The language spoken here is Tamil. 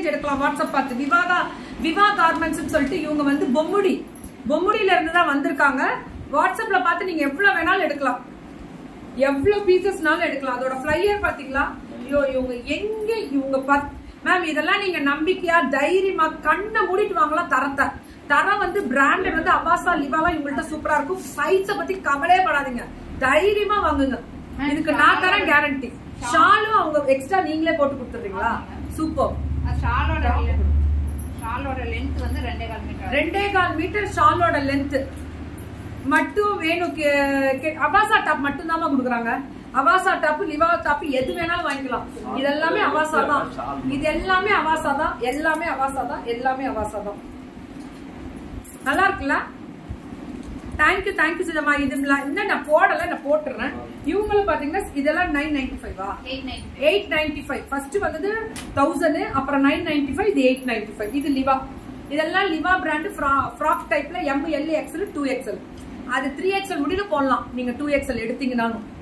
மெசேஜ் எடுக்கலாம் வாட்ஸ்அப் பார்த்து விவாகா விவா கார்மெண்ட்ஸ் சொல்லிட்டு இவங்க வந்து பொம்முடி பொம்முடியில இருந்து தான் வந்திருக்காங்க வாட்ஸ்அப்ல பார்த்து நீங்க எவ்வளவு வேணாலும் எடுக்கலாம் எவ்வளவு பீசஸ்னாலும் எடுக்கலாம் அதோட ஃபிளையர் பாத்தீங்களா ஐயோ இவங்க எங்க இவங்க பத் மேம் இதெல்லாம் நீங்க நம்பிக்கையா தைரியமா கண்ணை மூடிட்டு வாங்கலாம் தரத்தை தரம் வந்து பிராண்டட் வந்து அபாசா லிவாலாம் இவங்கள்ட்ட சூப்பரா இருக்கும் சைஸ பத்தி கவலையே படாதீங்க தைரியமா வாங்குங்க இதுக்கு நான் தரேன் கேரண்டி ஷாலும் அவங்க எக்ஸ்ட்ரா நீங்களே போட்டு கொடுத்துறீங்களா சூப்பர் அது ஷாலோட ஷாலோட லென்த் வந்து ரெண்டே கால் மீட்டர் ரெண்டே கால் மீட்டர் ஷாலோட லென்த் மட்டும் வேணும் கே- கே- அவாசா டாப் மட்டும் தான் கொடுக்குறாங்க அவாசா டாப் லிவா டாப் எது வேணாலும் வாங்கிக்கலாம் இது எல்லாமே அவாசா தான் இது எல்லாமே அவாசா தான் எல்லாமே அவாசா தான் எல்லாமே அவாசா தான் நல்லா இருக்குல்ல தேங்க்யூ தேங்க்யூ சிதமா இது இன்னும் நான் போடல நான் போட்டுறேன் இவங்களும் பாத்தீங்கன்னா இதெல்லாம் நைன் நைன்டி ஃபைவா eight nine eight ninety five first வந்தது தௌசண்ட் அப்புறம் நைன் நைன்டி ஃபைவ் இது எயிட் நைன்டி ஃபைவ் இது லிவா இதெல்லாம் லிவா பிராண்ட் ஃப்ராக் டைப்ல M L XL two XL அது த்ரீ எக்ஸ்எல் முடியல போடலாம் நீங்க டூ எக்ஸ்எல் எடுத்தீங்கனாலும்